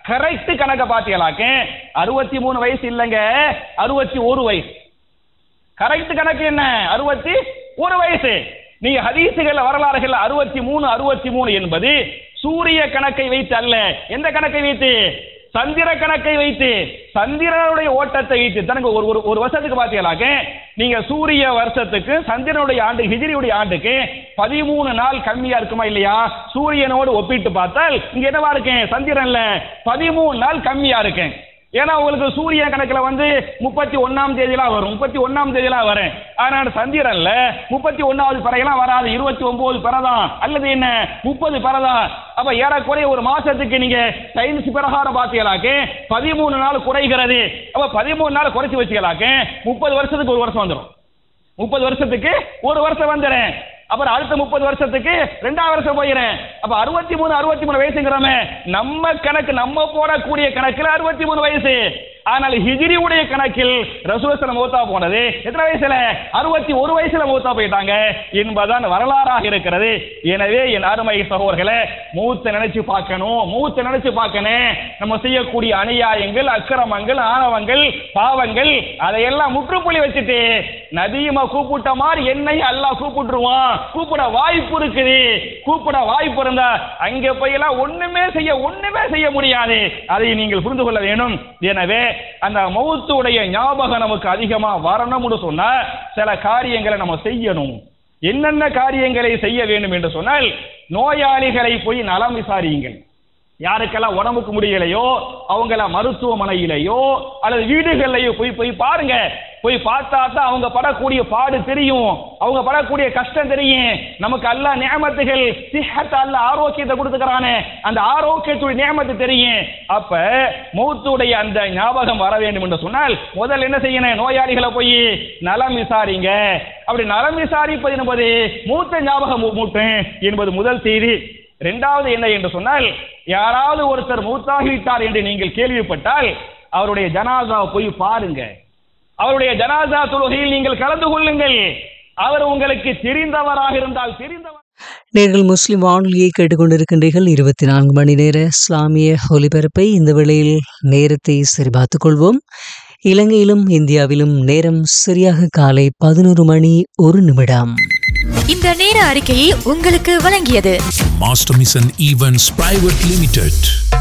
Correct கணக்க பாத்தீங்களாக்க அறுபத்தி மூணு வயசு இல்லைங்க அறுபத்தி ஒரு வயசு கரெக்ட் கணக்கு என்ன அறுபத்தி ஒரு வயசு நீங்க ஹதீசுகள் வரலாறுகள் அறுபத்தி மூணு அறுபத்தி மூணு என்பது சூரிய கணக்கை வைத்து அல்ல எந்த கணக்கை வைத்து சந்திர கணக்கை வைத்து சந்திரனுடைய ஓட்டத்தை வைத்து தனக்கு ஒரு ஒரு ஒரு வருஷத்துக்கு பாத்தீங்களாக்க நீங்க சூரிய வருஷத்துக்கு சந்திரனுடைய ஆண்டு ஹிஜிரியுடைய ஆண்டுக்கு பதிமூணு நாள் கம்மியா இருக்குமா இல்லையா சூரியனோடு ஒப்பிட்டு பார்த்தால் இங்க என்னவா இருக்கேன் சந்திரன்ல பதிமூணு நாள் கம்மியா இருக்கேன் ஏன்னா உங்களுக்கு சூரிய கணக்குல வந்து முப்பத்தி ஒன்னாம் தேதியெல்லாம் வரும் முப்பத்தி ஒன்னாம் தேதியெல்லாம் வரும் ஆனால் சந்திரன்ல முப்பத்தி ஒன்னாவது பிறையெல்லாம் வராது இருபத்தி ஒன்பது பிறதான் அல்லது என்ன முப்பது பிறதான் அப்ப ஏறக்குறைய ஒரு மாசத்துக்கு நீங்க சயின்ஸ் பிரகாரம் பாத்தீங்களாக்கு பதிமூணு நாள் குறைகிறது அப்ப பதிமூணு நாள் குறைச்சு வச்சுக்கலாக்கு முப்பது வருஷத்துக்கு ஒரு வருஷம் வந்துடும் முப்பது வருஷத்துக்கு ஒரு வருஷம் வந்துடுறேன் அப்புறம் அடுத்த முப்பது வருஷத்துக்கு ரெண்டாவது வருஷம் போயிடுறேன் அப்ப அறுபத்தி மூணு அறுபத்தி மூணு வயசுங்கிறோமே நம்ம கணக்கு நம்ம போடக்கூடிய கணக்குல அறுபத்தி மூணு வயசு ஆனால் ஹிஜ்ரியுடைய கணக்கில் ரசூலுல்லாஹி மூத்தா போனது எத்தனை வயசுல அறுபத்தி ஒரு வயசுல மூத்தா போயிட்டாங்க என்பதுதான் வரலாறாக இருக்கிறது எனவே என் அருமை சகோதரர்களே மூத்த நினைச்சு பார்க்கணும் மூத்த நினைச்சு பார்க்கணும் நம்ம செய்யக்கூடிய அநியாயங்கள் அக்கிரமங்கள் ஆணவங்கள் பாவங்கள் அதையெல்லாம் முற்றுப்புள்ளி வச்சுட்டு நதியுமா கூப்பிட்ட மாதிரி என்னை அல்லாஹ் கூப்பிட்டுருவான் கூப்பிட வாய்ப்பு இருக்குது கூப்பிட வாய்ப்பு இருந்தா அங்க போய் எல்லாம் ஒண்ணுமே செய்ய ஒண்ணுமே செய்ய முடியாது அதை நீங்கள் புரிந்து கொள்ள வேணும் எனவே அந்த மௌத்துடைய ஞாபகம் நமக்கு அதிகமா வரணும்னு சொன்னா சில காரியங்களை நம்ம செய்யணும் என்னென்ன காரியங்களை செய்ய வேண்டும் என்று சொன்னால் நோயாளிகளை போய் நலம் விசாரியுங்கள் யாருக்கெல்லாம் உடம்புக்கு முடியலையோ அவங்கள மருத்துவமனையிலையோ அல்லது வீடுகள்லையோ போய் போய் பாருங்க போய் பார்த்தா தான் அவங்க படக்கூடிய பாடு தெரியும் அவங்க படக்கூடிய கஷ்டம் தெரியும் நமக்கு அல்ல நியமத்துகள் சிஹத் அல்ல ஆரோக்கியத்தை கொடுத்துக்கிறானே அந்த ஆரோக்கியத்துடைய நியமத்து தெரியும் அப்ப மௌத்துடைய அந்த ஞாபகம் வர வேண்டும் என்று சொன்னால் முதல்ல என்ன செய்யணும் நோயாளிகளை போய் நலம் விசாரிங்க அப்படி நலம் விசாரிப்பது என்பது மூத்த ஞாபகம் மூட்டும் என்பது முதல் செய்தி இரண்டாவது என்ன என்று சொன்னால் யாராவது ஒருத்தர் மூத்தாகிவிட்டார் என்று நீங்கள் கேள்விப்பட்டால் அவருடைய ஜனாசாவை போய் பாருங்க அவருடைய ஜனாசா தொழுகையில் நீங்கள் கலந்து கொள்ளுங்கள் அவர் உங்களுக்கு தெரிந்தவராக இருந்தால் தெரிந்தவர் நேர்கள் முஸ்லிம் வானொலியை கேட்டுக்கொண்டிருக்கின்றீர்கள் இருபத்தி நான்கு மணி நேர இஸ்லாமிய ஒலிபரப்பை இந்த வேளையில் நேரத்தை சரிபார்த்துக் கொள்வோம் இலங்கையிலும் இந்தியாவிலும் நேரம் சரியாக காலை பதினோரு மணி ஒரு நிமிடம் இந்த நேர அறிக்கையை உங்களுக்கு வழங்கியது Master Mission Events Private Limited.